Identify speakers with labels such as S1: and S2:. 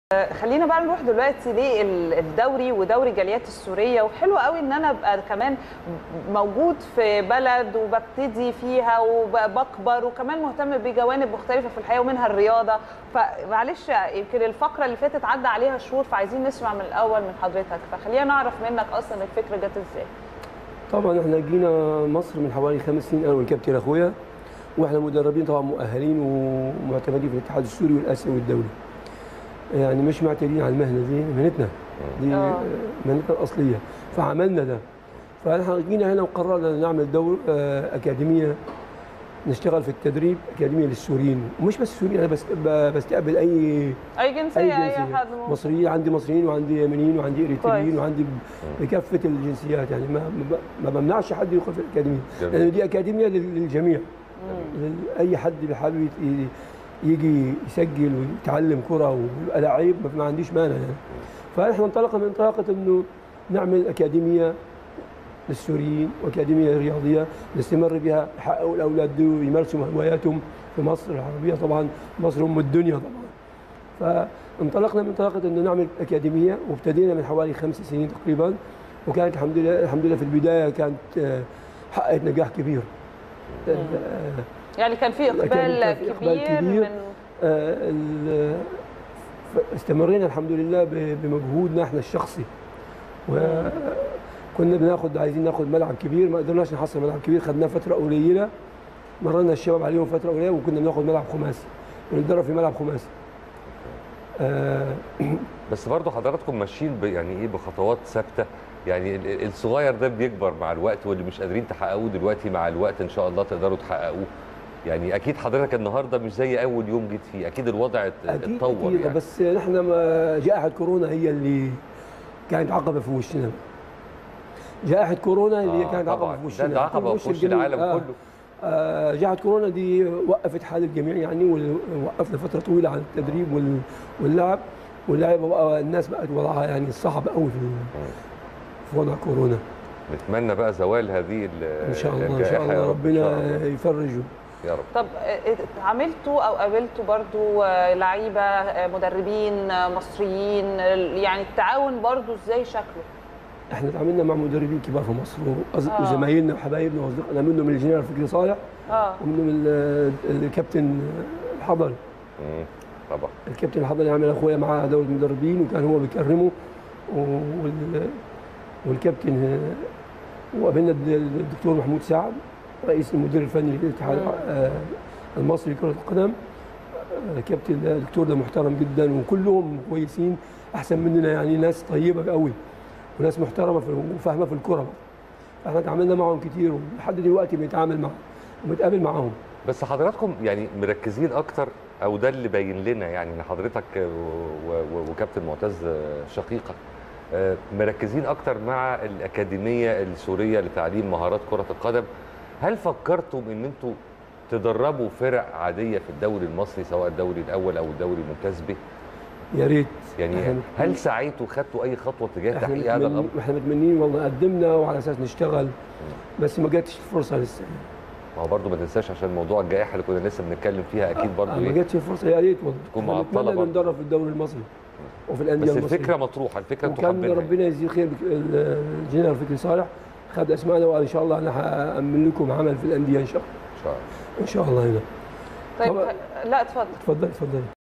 S1: خلينا بقى نروح دلوقتي للدوري ودوري الجاليات السوريه وحلو قوي ان انا ابقى كمان موجود في بلد وببتدي فيها وبكبر وكمان مهتم بجوانب مختلفه في الحياه ومنها الرياضه فمعلش يمكن الفقره اللي فاتت عدى عليها شهور فعايزين نسمع من الاول من حضرتك فخلينا نعرف منك اصلا الفكره جت ازاي
S2: طبعا احنا جينا مصر من حوالي خمس سنين انا والكابتن اخويا واحنا مدربين طبعا مؤهلين ومعتمدين في الاتحاد السوري والاسيوي والدولي يعني مش معتادين على المهنه دي مهنتنا دي
S1: آه.
S2: مهنتنا الاصليه فعملنا ده فاحنا جينا هنا وقررنا نعمل دور آه، اكاديميه نشتغل في التدريب اكاديميه للسوريين ومش بس السوريين انا بس ب- بستقبل اي
S1: اي جنسيه
S2: اي
S1: اي
S2: جنسيه
S1: حد ممكن.
S2: مصريين عندي مصريين وعندي يمنيين وعندي اريتريين
S1: كويس.
S2: وعندي ب- بكافه الجنسيات يعني ما ما ب- ما بمنعش حد يدخل في الاكاديميه
S3: جميل.
S2: لان دي اكاديميه لل- للجميع لل- اي حد حابب ي- يجي يسجل ويتعلم كره ويبقى لعيب ما- ما عنديش مانع يعني فاحنا انطلقنا من انطلاقه انه نعمل اكاديميه للسوريين واكاديميه رياضيه نستمر بها يحققوا الاولاد دول ويمارسوا هواياتهم في مصر العربيه طبعا مصر ام الدنيا طبعا فانطلقنا من انطلاقه انه نعمل اكاديميه وابتدينا من حوالي خمس سنين تقريبا وكانت الحمد لله الحمد لله في البدايه كانت آه، حققت نجاح كبير آه،
S1: يعني كان في اقبال
S2: كان في إقبال
S1: كبير,
S2: كبير.
S1: من
S2: آه، ال- ف- استمرينا الحمد لله ب- بمجهودنا احنا الشخصي وكنا بناخد عايزين ناخد ملعب كبير ما قدرناش نحصل ملعب كبير خدناه فتره قليله مرنا الشباب عليهم فتره قليله وكنا بناخد ملعب خماسي بنتدرب في ملعب خماسي آه،
S3: بس برضه حضراتكم ماشيين ب- يعني ايه بخطوات ثابته يعني ال- ال- الصغير ده بيكبر مع الوقت واللي مش قادرين تحققوه دلوقتي مع الوقت ان شاء الله تقدروا تحققوه يعني اكيد حضرتك النهارده مش زي اول يوم جيت فيه اكيد الوضع ات-
S2: اكيد
S3: اتطور
S2: اكيد
S3: يعني
S2: بس نحن ما جائحه كورونا هي اللي كانت عقبه في وشنا جائحه كورونا اللي
S3: آه،
S2: كانت
S3: طبعاً.
S2: عقبه في
S3: ده-
S2: وشنا
S3: ده عقبة
S2: وش
S3: في وش
S2: الجميع.
S3: العالم
S2: آه.
S3: كله.
S2: آه، جائحة كورونا دي وقفت حال الجميع يعني ووقفنا فترة طويلة عن التدريب وال- واللعب واللعبة بقى الناس بقت وضعها يعني صعب قوي في في وضع كورونا
S3: نتمنى بقى زوال هذه ال-
S2: ان شاء الله ان شاء
S3: الجائحة يا
S2: الله
S3: رب إن شاء
S2: ربنا
S3: الله.
S2: يفرجه
S3: يا رب
S1: طب اه، عملتوا او قابلتوا برضو اه، لعيبه اه، مدربين اه، مصريين ال- يعني التعاون برضو ازاي شكله
S2: احنا تعاملنا مع مدربين كبار في مصر وأص-
S1: آه.
S2: وزمايلنا وحبايبنا واصدقائنا منهم الجنرال فكري صالح
S1: اه
S2: ومنهم ال- الكابتن الحضري
S3: مم. طبعا
S2: الكابتن الحضري عامل اخويا معاه دوره مدربين وكان هو بيكرمه وال والكابتن وقابلنا الد- الدكتور محمود سعد رئيس المدير الفني للاتحاد
S1: مم.
S2: آه، المصري لكره القدم آه، كابتن ده الدكتور ده محترم جدا وكلهم كويسين احسن مننا يعني ناس طيبه قوي وناس محترمه في- وفاهمه في الكره احنا اتعاملنا معهم كتير ولحد دلوقتي بنتعامل معهم وبنتقابل معاهم
S3: بس حضراتكم يعني مركزين اكتر او ده اللي باين لنا يعني ان حضرتك و- و- وكابتن معتز شقيقك آه، مركزين اكتر مع الاكاديميه السوريه لتعليم مهارات كره القدم هل فكرتم ان انتوا تدربوا فرق عاديه في الدوري المصري سواء الدوري الاول او الدوري الممتاز به
S2: يا ريت
S3: يعني
S2: إحنا-
S3: هل سعيتوا خدتوا اي خطوه تجاه
S2: احنا
S3: تحقيق هذا الامر
S2: متمنين احنا متمنين والله قدمنا وعلى اساس نشتغل بس ما جاتش الفرصه لسه
S3: ما هو برضه ما تنساش عشان موضوع الجائحه اللي كنا لسه بنتكلم فيها اكيد برضه
S2: آه، ما
S3: ايه
S2: جاتش الفرصه يا ريت والله
S3: تكون
S2: إحنا
S3: معطلة
S2: نتمنى
S3: برضه.
S2: ندرب في الدوري المصري وفي الانديه
S3: بس
S2: المصريه
S3: الفكره مطروحه الفكره انتوا
S2: وكان
S3: حابينها
S2: ربنا يجزيه خير بك- ال- الجنرال فكري صالح خد اسمائنا وقال ان شاء الله انا هامن لكم عمل في الانديه ان شاء الله
S3: ان شاء الله
S2: ان شاء الله هنا
S1: طيب
S2: طبعا.
S1: لا اتفضل
S2: اتفضل اتفضل